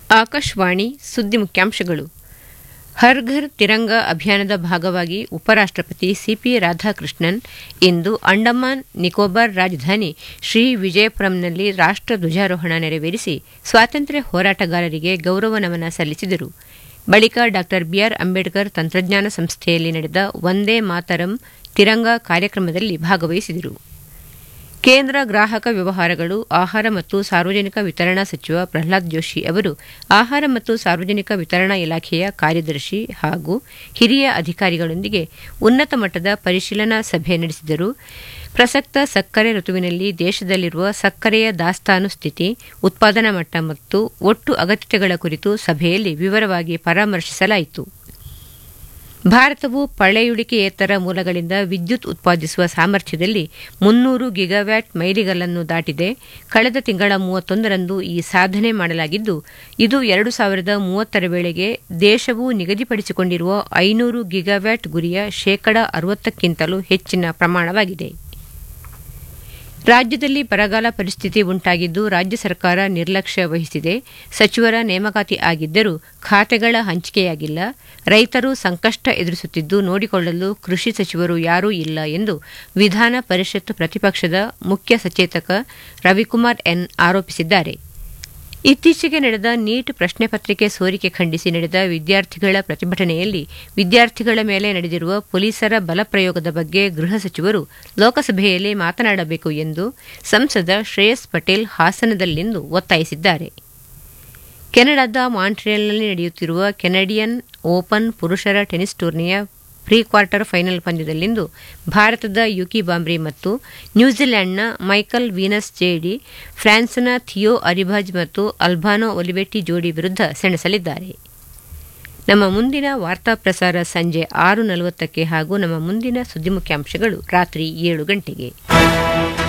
ಆಕಾಶವಾಣಿ ಸುದ್ದಿ ಮುಖ್ಯಾಂಶಗಳು ಹರ್ ಘರ್ ತಿರಂಗ ಅಭಿಯಾನದ ಭಾಗವಾಗಿ ಉಪರಾಷ್ಟಪತಿ ಸಿಪಿ ರಾಧಾಕೃಷ್ಣನ್ ಇಂದು ಅಂಡಮಾನ್ ನಿಕೋಬಾರ್ ರಾಜಧಾನಿ ಶ್ರೀ ವಿಜಯಪುರಂನಲ್ಲಿ ರಾಷ್ಟ ಧ್ವಜಾರೋಹಣ ನೆರವೇರಿಸಿ ಸ್ವಾತಂತ್ರ್ಯ ಹೋರಾಟಗಾರರಿಗೆ ಗೌರವ ನಮನ ಸಲ್ಲಿಸಿದರು ಬಳಿಕ ಡಾ ಬಿಆರ್ ಅಂಬೇಡ್ಕರ್ ತಂತ್ರಜ್ಞಾನ ಸಂಸ್ಥೆಯಲ್ಲಿ ನಡೆದ ವಂದೇ ಮಾತರಂ ತಿರಂಗ ಕಾರ್ಯಕ್ರಮದಲ್ಲಿ ಭಾಗವಹಿಸಿದರು ಕೇಂದ್ರ ಗ್ರಾಹಕ ವ್ಯವಹಾರಗಳು ಆಹಾರ ಮತ್ತು ಸಾರ್ವಜನಿಕ ವಿತರಣಾ ಸಚಿವ ಪ್ರಹ್ಲಾದ್ ಜೋಶಿ ಅವರು ಆಹಾರ ಮತ್ತು ಸಾರ್ವಜನಿಕ ವಿತರಣಾ ಇಲಾಖೆಯ ಕಾರ್ಯದರ್ಶಿ ಹಾಗೂ ಹಿರಿಯ ಅಧಿಕಾರಿಗಳೊಂದಿಗೆ ಉನ್ನತ ಮಟ್ಟದ ಪರಿಶೀಲನಾ ಸಭೆ ನಡೆಸಿದರು ಪ್ರಸಕ್ತ ಸಕ್ಕರೆ ಋತುವಿನಲ್ಲಿ ದೇಶದಲ್ಲಿರುವ ಸಕ್ಕರೆಯ ದಾಸ್ತಾನು ಸ್ಥಿತಿ ಉತ್ಪಾದನಾ ಮಟ್ಟ ಮತ್ತು ಒಟ್ಟು ಅಗತ್ಯತೆಗಳ ಕುರಿತು ಸಭೆಯಲ್ಲಿ ವಿವರವಾಗಿ ಪರಾಮರ್ಶಿಸಲಾಯಿತು ಭಾರತವು ಪಳೆಯುಳಿಕೆಯೇತರ ಮೂಲಗಳಿಂದ ವಿದ್ಯುತ್ ಉತ್ಪಾದಿಸುವ ಸಾಮರ್ಥ್ಯದಲ್ಲಿ ಮುನ್ನೂರು ಗಿಗಾವ್ಯಾಟ್ ಮೈಲಿಗಲ್ಲನ್ನು ದಾಟಿದೆ ಕಳೆದ ತಿಂಗಳ ಮೂವತ್ತೊಂದರಂದು ಈ ಸಾಧನೆ ಮಾಡಲಾಗಿದ್ದು ಇದು ಎರಡು ಸಾವಿರದ ಮೂವತ್ತರ ವೇಳೆಗೆ ದೇಶವು ನಿಗದಿಪಡಿಸಿಕೊಂಡಿರುವ ಐನೂರು ಗಿಗಾವ್ಯಾಟ್ ಗುರಿಯ ಶೇಕಡ ಅರವತ್ತಕ್ಕಿಂತಲೂ ಹೆಚ್ಚಿನ ಪ್ರಮಾಣವಾಗಿದೆ ರಾಜ್ಯದಲ್ಲಿ ಬರಗಾಲ ಪರಿಸ್ಥಿತಿ ಉಂಟಾಗಿದ್ದು ರಾಜ್ಯ ಸರ್ಕಾರ ನಿರ್ಲಕ್ಷ್ಯ ವಹಿಸಿದೆ ಸಚಿವರ ನೇಮಕಾತಿ ಆಗಿದ್ದರೂ ಖಾತೆಗಳ ಹಂಚಿಕೆಯಾಗಿಲ್ಲ ರೈತರು ಸಂಕಷ್ಟ ಎದುರಿಸುತ್ತಿದ್ದು ನೋಡಿಕೊಳ್ಳಲು ಕೃಷಿ ಸಚಿವರು ಯಾರೂ ಇಲ್ಲ ಎಂದು ವಿಧಾನ ಪರಿಷತ್ ಪ್ರತಿಪಕ್ಷದ ಮುಖ್ಯ ಸಚೇತಕ ರವಿಕುಮಾರ್ ಎನ್ ಆರೋಪಿಸಿದ್ದಾರೆ ಇತ್ತೀಚೆಗೆ ನಡೆದ ನೀಟ್ ಪ್ರಶ್ನೆ ಪತ್ರಿಕೆ ಸೋರಿಕೆ ಖಂಡಿಸಿ ನಡೆದ ವಿದ್ಯಾರ್ಥಿಗಳ ಪ್ರತಿಭಟನೆಯಲ್ಲಿ ವಿದ್ಯಾರ್ಥಿಗಳ ಮೇಲೆ ನಡೆದಿರುವ ಪೊಲೀಸರ ಬಲಪ್ರಯೋಗದ ಬಗ್ಗೆ ಗೃಹ ಸಚಿವರು ಲೋಕಸಭೆಯಲ್ಲಿ ಮಾತನಾಡಬೇಕು ಎಂದು ಸಂಸದ ಶ್ರೇಯಸ್ ಪಟೇಲ್ ಹಾಸನದಲ್ಲಿಂದು ಒತ್ತಾಯಿಸಿದ್ದಾರೆ ಕೆನಡಾದ ಮಾಂಟ್ರಿಯಲ್ನಲ್ಲಿ ನಡೆಯುತ್ತಿರುವ ಕೆನಡಿಯನ್ ಓಪನ್ ಪುರುಷರ ಟೆನಿಸ್ ಟೂರ್ನಿಯ ಪ್ರೀ ಕ್ವಾರ್ಟರ್ ಫೈನಲ್ ಪಂದ್ಯದಲ್ಲಿಂದು ಭಾರತದ ಯುಕಿ ಬಾಂಬ್ರಿ ಮತ್ತು ನ್ಯೂಜಿಲೆಂಡ್ನ ಮೈಕಲ್ ವೀನಸ್ ಜೇಡಿ ಫ್ರಾನ್ಸ್ನ ಥಿಯೋ ಅರಿಭಾಜ್ ಮತ್ತು ಅಲ್ಬಾನೋ ಒಲಿವೆಟ್ಟಿ ಜೋಡಿ ವಿರುದ್ಧ ಸೆಣಸಲಿದ್ದಾರೆ ನಮ್ಮ ಮುಂದಿನ ವಾರ್ತಾ ಪ್ರಸಾರ ಸಂಜೆ ಆರು ನಲವತ್ತಕ್ಕೆ ಹಾಗೂ ನಮ್ಮ ಮುಂದಿನ ಸುದ್ದಿ ಮುಖ್ಯಾಂಶಗಳು ರಾತ್ರಿ ಏಳು ಗಂಟೆಗೆ